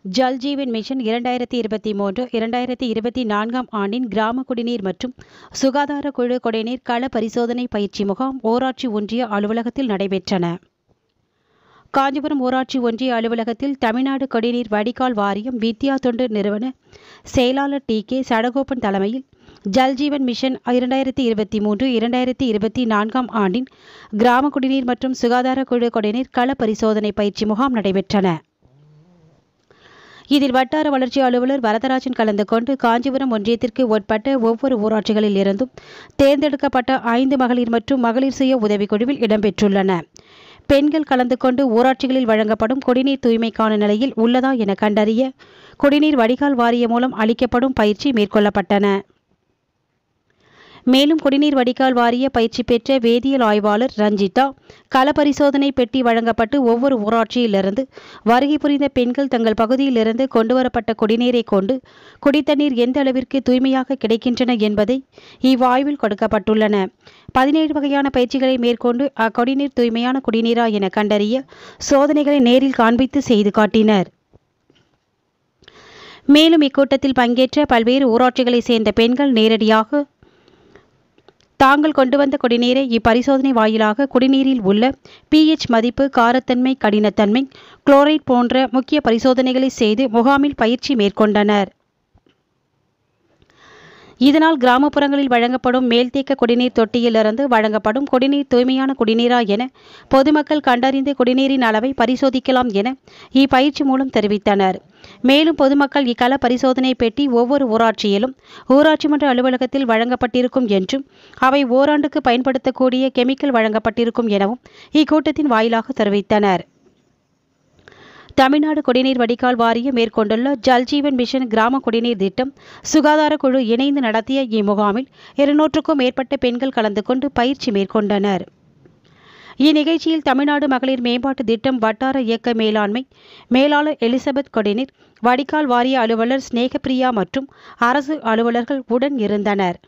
ஜல் ஜீவன் mission இரண்டாயிரத்தி இருபத்தி மூன்று இரண்டாயிரத்தி இருபத்தி நான்காம் ஆண்டின் கிராம குடிநீர் மற்றும் சுகாதார குழு குடிநீர் கள பரிசோதனை பயிற்சி முகாம் ஊராட்சி ஒன்றிய அலுவலகத்தில் நடைபெற்றன காஞ்சிபுரம் ஊராட்சி ஒன்றிய அலுவலகத்தில் தமிழ்நாடு குடிநீர் வடிகால் வாரியம் வித்யா தொண்டு நிறுவன செயலாளர் டி கே சடகோபன் தலைமையில் ஜல் ஜீவன் மிஷன் இரண்டாயிரத்தி இருபத்தி மூன்று இரண்டாயிரத்தி இருபத்தி நான்காம் ஆண்டின் கிராம குடிநீர் மற்றும் சுகாதார குழு குடிநீர் கள பரிசோதனை பயிற்சி முகாம் நடைபெற்றன இதில் வட்டார வளர்ச்சி அலுவலர் வரதராஜன் கலந்து கொண்டு காஞ்சிபுரம் ஒன்றியத்திற்கு உட்பட்ட ஒவ்வொரு ஊராட்சிகளில் இருந்தும் தேர்ந்தெடுக்கப்பட்ட ஐந்து மகளிர் மற்றும் மகளிர் சுய உதவிக்குழுவில் இடம்பெற்றுள்ளன பெண்கள் கலந்து கொண்டு ஊராட்சிகளில் வழங்கப்படும் குடிநீர் தூய்மைக்கான நிலையில் உள்ளதா என கண்டறிய குடிநீர் வடிகால் வாரிய மூலம் அளிக்கப்படும் பயிற்சி மேற்கொள்ளப்பட்டன மேலும் குடிநீர் வடிகால் வாரிய பயிற்சி பெற்ற வேதியியல் ஆய்வாளர் ரஞ்சிதா கள பரிசோதனை பெட்டி வழங்கப்பட்டு ஒவ்வொரு ஊராட்சியிலிருந்து வருகை புரிந்த பெண்கள் தங்கள் பகுதியிலிருந்து கொண்டுவரப்பட்ட குடிநீரை கொண்டு குடித்தண்ணீர் எந்த அளவிற்கு தூய்மையாக கிடைக்கின்றன என்பதை இவ்வாய்வில் கொடுக்கப்பட்டுள்ளன பதினேழு வகையான பயிற்சிகளை மேற்கொண்டு அக்குடிநீர் தூய்மையான குடிநீரா என கண்டறிய சோதனைகளை நேரில் காண்பித்து செய்து காட்டினர் மேலும் இக்கூட்டத்தில் பங்கேற்ற பல்வேறு ஊராட்சிகளைச் சேர்ந்த பெண்கள் நேரடியாக தாங்கள் கொண்டு வந்த குடிநீரை இப்பரிசோதனை வாயிலாக குடிநீரில் உள்ள பிஎச் மதிப்பு காரத்தன்மை கடினத்தன்மை குளோரைட் போன்ற முக்கிய பரிசோதனைகளை செய்து முகாமில் பயிற்சி மேற்கொண்டனர் இதனால் கிராமப்புறங்களில் வழங்கப்படும் மேல்தேக்க குடிநீர் தொட்டியிலிருந்து வழங்கப்படும் குடிநீர் தூய்மையான குடிநீரா என பொதுமக்கள் கண்டறிந்து குடிநீரின் அளவை பரிசோதிக்கலாம் என இப்பயிற்சி மூலம் தெரிவித்தனர் மேலும் பொதுமக்கள் இக்கள பரிசோதனை பெட்டி ஒவ்வொரு ஊராட்சியிலும் ஊராட்சி மன்ற அலுவலகத்தில் வழங்கப்பட்டிருக்கும் என்றும் அவை ஓராண்டுக்கு பயன்படுத்தக்கூடிய கெமிக்கல் வழங்கப்பட்டிருக்கும் எனவும் இக்கூட்டத்தின் வாயிலாக தெரிவித்தனர் தமிழ்நாடு குடிநீர் வடிகால் வாரியம் மேற்கொண்டுள்ள ஜல்ஜீவன் மிஷன் கிராம குடிநீர் திட்டம் சுகாதார குழு இணைந்து நடத்திய இம்முகாமில் இருநூற்றுக்கும் மேற்பட்ட பெண்கள் கலந்து கொண்டு பயிற்சி மேற்கொண்டனர் இந்நிகழ்ச்சியில் தமிழ்நாடு மகளிர் மேம்பாட்டு திட்டம் வட்டார இயக்க மேலாண்மை மேலாளர் எலிசபெத் கொடினீர் வடிகால் வாரிய அலுவலர் ஸ்நேகப்பிரியா மற்றும் அரசு அலுவலர்கள் உடன் இருந்தனர்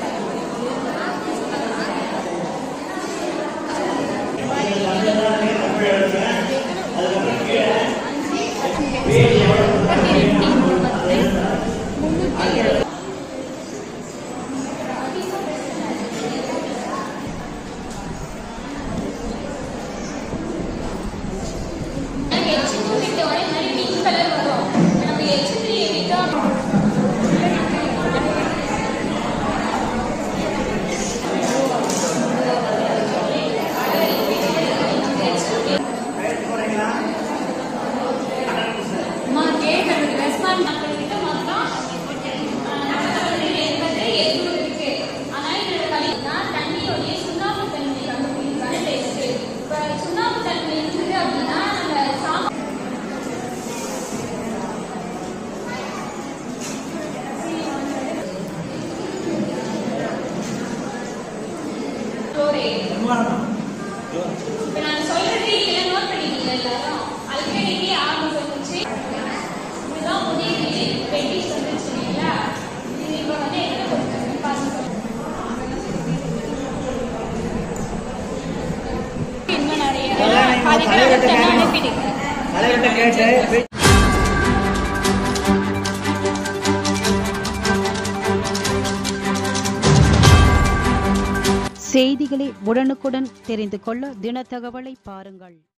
இப்ப நான் சொல்றது இதெல்லாம் நோட் பண்ணிட்டீங்க எல்லாரும் அல்கடிக்கு ஆரம்பம் வந்துச்சு இதுதான் உதவி பெட்டி சொல்லுச்சு இல்லைங்களா இது இப்ப வந்து என்ன கொடுக்குறது பாருங்க இன்னும் நிறைய பாதி பேர் அனுப்பிடுங்க தலைவர்கிட்ட கேட்டு செய்திகளை உடனுக்குடன் தெரிந்து கொள்ள தினத்தகவலை பாருங்கள்